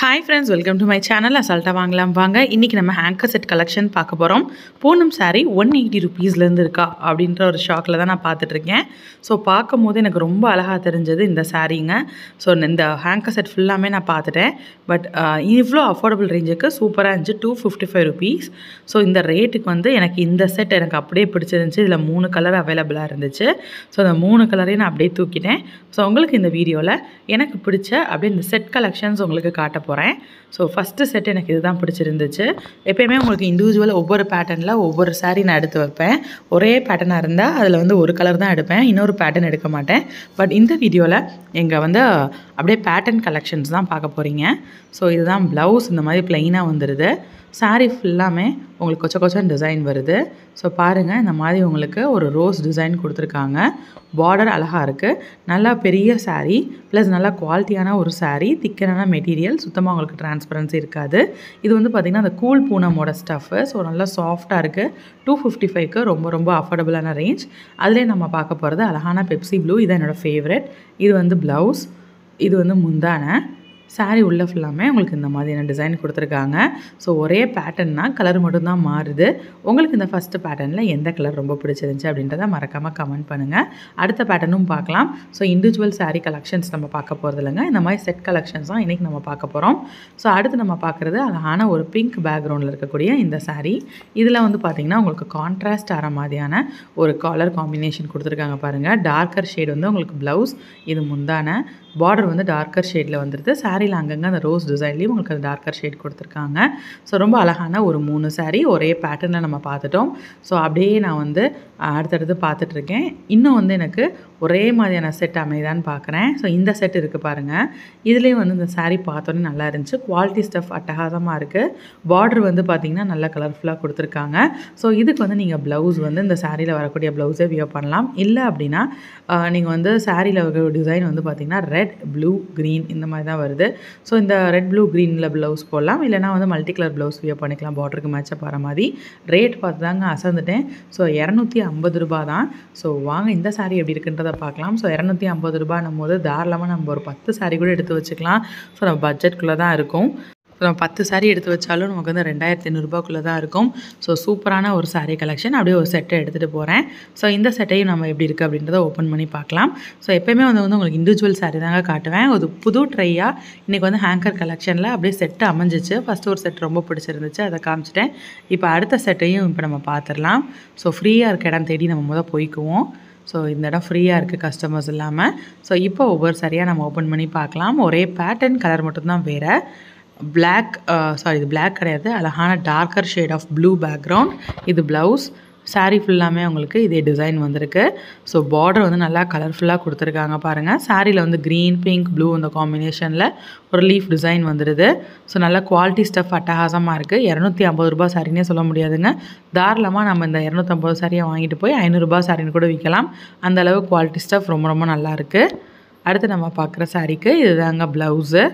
hi friends welcome to my channel அசால்ட்டாக வாங்கலாம் வாங்க இன்றைக்கி நம்ம ஹேங்கர் செட் கலெக்ஷன் பார்க்க போகிறோம் பூனம் saree ஒன் எயிட்டி ருபீஸ்லேருந்து இருக்கா அப்படின்ற ஒரு ஷாக்கில் தான் நான் பார்த்துட்ருக்கேன் ஸோ பார்க்கும் போது எனக்கு ரொம்ப அழகாக தெரிஞ்சது இந்த சாரீங்க ஸோ இந்த ஹேங்கர் செட் ஃபுல்லாமே நான் பார்த்துட்டேன் பட் இவ்வளோ அஃபோர்டபுள் ரேஞ்சுக்கு சூப்பராக இருந்துச்சு two fifty five rupees so இந்த ரேட்டுக்கு வந்து எனக்கு இந்த செட் எனக்கு அப்படியே பிடிச்சிருந்துச்சு இதில் மூணு கலர் அவைலபிளாக இருந்துச்சு ஸோ அந்த மூணு கலரையும் நான் அப்படியே தூக்கிட்டேன் ஸோ உங்களுக்கு இந்த வீடியோவில் எனக்கு பிடிச்ச அப்படியே இந்த செட் கலெக்ஷன்ஸ் உங்களுக்கு காட்ட போகிறேன் ஸோ ஃபஸ்ட்டு செட் எனக்கு இதுதான் பிடிச்சிருந்துச்சு எப்பயுமே உங்களுக்கு இண்டிவிஜுவல் ஒவ்வொரு பேட்டர்னில் ஒவ்வொரு saree நான் எடுத்து வைப்பேன் ஒரே பேட்டர்னாக இருந்தால் அதில் வந்து ஒரு கலர் தான் எடுப்பேன் இன்னொரு பேட்டர்ன் எடுக்க மாட்டேன் பட் இந்த வீடியோவில் எங்கள் வந்து அப்படியே பேட்டர்ன் கலெக்ஷன்ஸ் தான் பார்க்க போகிறீங்க ஸோ இதுதான் ப்ளவுஸ் இந்த மாதிரி ப்ளைனாக வந்துடுது saree ஃபுல்லாமே உங்களுக்கு கொச்ச கொச்சன் டிசைன் வருது ஸோ பாருங்கள் இந்த மாதிரி உங்களுக்கு ஒரு ரோஸ் டிசைன் கொடுத்துருக்காங்க பார்டர் அழகாக இருக்குது நல்லா பெரிய saree ப்ளஸ் நல்லா குவாலிட்டியான ஒரு saree திக்கனான மெட்டீரியல் சுத்தமாக உங்களுக்கு டிரான்ஸ்பரன்சி இருக்காது இது வந்து பார்த்திங்கன்னா அந்த கூல் பூனமோட ஸ்டஃப்பு ஸோ நல்லா சாஃப்டாக இருக்குது டூ ஃபிஃப்டி ஃபைவ்க்கு ரொம்ப ரொம்ப அஃபோர்டபுளான ரேஞ்ச் அதிலே நம்ம பார்க்க போகிறது அழகான பெப்சி ப்ளூ இதான் என்னோடய ஃபேவரட் இது வந்து ப்ளவுஸ் இது வந்து முந்தானை saree உள்ள ஃபுல்லாமே உங்களுக்கு இந்த மாதிரியான டிசைன் கொடுத்துருக்காங்க ஸோ ஒரே பேட்டர்ன் தான் கலர் மட்டும்தான் மாறுது உங்களுக்கு இந்த ஃபஸ்ட்டு பேட்டர்னில் எந்த கலர் ரொம்ப பிடிச்சிருந்துச்சு அப்படின்றத மறக்காமல் கமெண்ட் பண்ணுங்கள் அடுத்த பேட்டர்னும் பார்க்கலாம் ஸோ இண்டிவிஜுவல் saree கலெக்ஷன்ஸ் நம்ம பார்க்க போகிறது இல்லைங்க இந்த மாதிரி செட் கலெக்ஷன்ஸ் தான் இன்றைக்கி நம்ம பார்க்க போகிறோம் ஸோ அடுத்து நம்ம பார்க்குறது அழகான ஒரு பிங்க் பேக்ரவுண்டில் இருக்கக்கூடிய இந்த saree இதில் வந்து பார்த்திங்கன்னா உங்களுக்கு கான்ட்ராஸ்ட் ஆகிற மாதிரியான ஒரு கலர் காம்பினேஷன் கொடுத்துருக்காங்க பாருங்கள் டார்க்கர் ஷேட் வந்து உங்களுக்கு ப்ளவுஸ் இது முந்தான பார்டர் வந்து டார்க்கர் ஷேடில் வந்துடுது சாரியில் அங்கங்கே அந்த ரோஸ் டிசைன்லேயும் உங்களுக்கு அந்த டார்க்கர் ஷேட் கொடுத்துருக்காங்க ஸோ ரொம்ப அழகான ஒரு மூணு saree ஒரே பேட்டர்னில் நம்ம பார்த்துட்டோம் ஸோ அப்படியே நான் வந்து அடுத்தடுத்து பார்த்துட்ருக்கேன் இன்னும் வந்து எனக்கு ஒரே மாதிரியான செட் அமைதான்னு பார்க்குறேன் ஸோ இந்த செட் இருக்குது பாருங்கள் இதுலேயும் வந்து இந்த saree பார்த்தோன்னே நல்லா இருந்துச்சு குவாலிட்டி ஸ்டஃப் அட்டகாசமாக இருக்குது பார்டர் வந்து பார்த்திங்கன்னா நல்லா கலர்ஃபுல்லாக கொடுத்துருக்காங்க ஸோ இதுக்கு வந்து நீங்கள் ப்ளவுஸ் வந்து இந்த சாரியில் வரக்கூடிய ப்ளவுஸே வியர் பண்ணலாம் இல்லை அப்படின்னா நீங்கள் வந்து சாரியில் இருக்கிற டிசைன் வந்து பார்த்திங்கன்னா ரெட் ப்ளூ க்ரீன் இந்த மாதிரி தான் வருது ஸோ இந்த ரெட் ப்ளூ க்ரீனில் ப்ளவுஸ் போடலாம் இல்லைனா வந்து மல்டி கலர் ப்ளவுஸ் வியர் பண்ணிக்கலாம் பார்டருக்கு மேட்சப் ஆகிற மாதிரி ரேட் பார்த்து தாங்க அசந்துட்டேன் ஸோ இரநூத்தி ஐம்பது ரூபா தான் ஸோ வாங்க இந்த saree எப்படி இருக்குன்றதை பார்க்கலாம் ஸோ இரநூத்தி ஐம்பது ரூபான்னும் போது தாராளமாக நம்ம ஒரு பத்து saree கூட எடுத்து வச்சுக்கலாம் ஸோ நம்ம பட்ஜெட்குள்ளே தான் இருக்கும் ஸோ நம்ம பத்து saree எடுத்து வச்சாலும் நமக்கு வந்து ரெண்டாயிரத்தி ஐநூறுரூபாக்குள்ளே தான் இருக்கும் ஸோ சூப்பரான ஒரு saree கலெக்ஷன் அப்படியே ஒரு செட்டை எடுத்துகிட்டு போகிறேன் ஸோ இந்த செட்டையும் நம்ம எப்படி இருக்குது அப்படின்றத ஓப்பன் பண்ணி பார்க்கலாம் ஸோ எப்போயுமே வந்து வந்து உங்களுக்கு இண்டிவிஜுவல் saree தாங்க காட்டுவேன் ஒரு புது ட்ரையாக இன்றைக்கி வந்து ஹேங்கர் கலெக்ஷனில் அப்படியே செட்டு அமைஞ்சிச்சு ஃபஸ்ட்டு ஒரு செட் ரொம்ப பிடிச்சிருந்துச்சு அதை காமிச்சிட்டேன் இப்போ அடுத்த செட்டையும் இப்போ நம்ம பார்த்துடலாம் ஸோ ஃப்ரீயாக இருக்க இடம் தேடி நம்ம முத போய்க்குவோம் ஸோ இந்த இடம் ஃப்ரீயாக இருக்குது கஸ்டமர்ஸ் இல்லாமல் ஸோ இப்போ ஒவ்வொரு சரியாக நம்ம ஓப்பன் பண்ணி பார்க்கலாம் ஒரே பேட்டர்ன் கலர் மட்டும்தான் வேறு பிளாக் சாரி இது பிளாக் கிடையாது அழகான darker shade of blue background இது ப்ளவுஸ் saree ஃபுல்லாமே உங்களுக்கு இதே டிசைன் வந்திருக்கு ஸோ பார்டர் வந்து நல்லா கலர்ஃபுல்லாக கொடுத்துருக்காங்க பாருங்கள் சாரியில் வந்து க்ரீன் பிங்க் ப்ளூ இந்த காம்பினேஷனில் ஒரு லீஃப் டிசைன் வந்துடுது ஸோ நல்லா குவாலிட்டி ஸ்டஃப் அட்டகாசமாக இருக்குது இரநூத்தி ஐம்பது ரூபா சாரினே சொல்ல முடியாதுங்க தாராளமாக நம்ம இந்த இரநூத்தம்பது சாரியை வாங்கிட்டு போய் ஐநூறுரூபா சாரின்னு கூட விற்கலாம் அந்த அளவு குவாலிட்டி ஸ்டஃப் ரொம்ப ரொம்ப நல்லா இருக்குது அடுத்து நம்ம பார்க்குற சாரீக்கு இதுதாங்க ப்ளவுஸு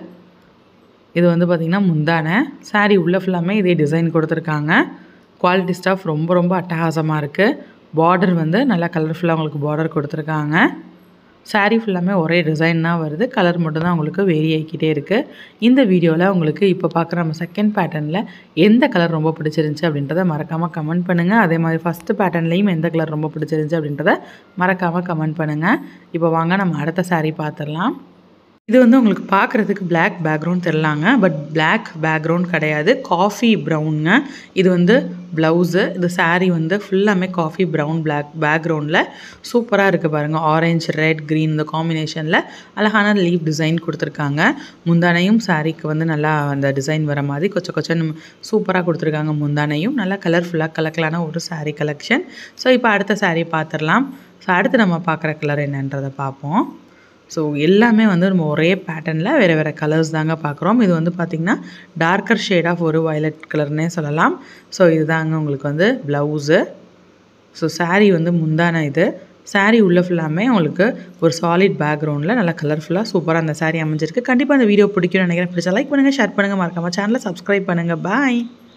இது வந்து பார்த்திங்கன்னா முந்தான saree உள்ள ஃபுல்லாமே இதே டிசைன் கொடுத்துருக்காங்க குவாலிட்டி ஸ்டாஃப் ரொம்ப ரொம்ப அட்டகாசமாக இருக்குது பார்டர் வந்து நல்லா கலர்ஃபுல்லாக உங்களுக்கு பார்டர் கொடுத்துருக்காங்க saree ஃபுல்லாமே ஒரே டிசைன் தான் வருது கலர் மட்டும்தான் உங்களுக்கு வேரி ஆகிக்கிட்டே இருக்குது இந்த வீடியோவில் உங்களுக்கு இப்போ பார்க்குற நம்ம செகண்ட் பேட்டர்னில் எந்த கலர் ரொம்ப பிடிச்சிருந்துச்சி அப்படின்றத மறக்காமல் கமெண்ட் பண்ணுங்கள் அதே மாதிரி ஃபஸ்ட்டு பேட்டர்ன்லேயும் எந்த கலர் ரொம்ப பிடிச்சிருந்துச்சி அப்படின்றத மறக்காமல் கமெண்ட் பண்ணுங்கள் இப்போ வாங்க நம்ம அடுத்த saree பார்த்துடலாம் இது வந்து உங்களுக்கு பார்க்குறதுக்கு Black பேக்ரவுண்ட் தெரிலாங்க பட் Black பேக்ரவுண்ட் கிடையாது காஃபி ப்ரௌனுங்க இது வந்து ப்ளவுஸு இது saree வந்து ஃபுல்லாமே காஃபி ப்ரௌன் பிளாக் பேக்ரவுண்டில் சூப்பராக இருக்குது பாருங்கள் ஆரஞ்சு ரெட் க்ரீன் இந்த காம்பினேஷனில் அழகான லீவ் டிசைன் கொடுத்துருக்காங்க முந்தானையும் சாரீக்கு வந்து நல்லா அந்த டிசைன் வர மாதிரி கொச்ச கொச்சன்னு சூப்பராக கொடுத்துருக்காங்க முந்தானையும் நல்லா கலர்ஃபுல்லாக கலக்கலான ஒரு saree கலெக்ஷன் ஸோ இப்போ அடுத்த saree பார்த்துடலாம் ஸோ அடுத்து நம்ம பார்க்குற கலர் என்னன்றதை பார்ப்போம் ஸோ எல்லாமே வந்து நம்ம ஒரே பேட்டர்னில் வேறு வேறு கலர்ஸ் தாங்க பார்க்குறோம் இது வந்து பார்த்திங்கன்னா டார்க்கர் ஷேட் ஆஃப் ஒரு வயலட் கலர்னே சொல்லலாம் ஸோ இதுதாங்க உங்களுக்கு வந்து ப்ளவுஸு ஸோ saree வந்து முந்தான இது saree உள்ள ஃபுல்லாமே உங்களுக்கு ஒரு சாலிட் பேக்ரவுண்டில் நல்லா கலர்ஃபுல்லாக சூப்பராக அந்த saree அமைஞ்சிருக்கு கண்டிப்பாக அந்த வீடியோ பிடிக்கும்னு நினைக்கிறேன் பிடிச்சா லைக் பண்ணுங்கள் ஷேர் பண்ணுங்கள் மறக்காமல் சேனலை சப்ஸ்கிரைப் பண்ணுங்கள் பாய்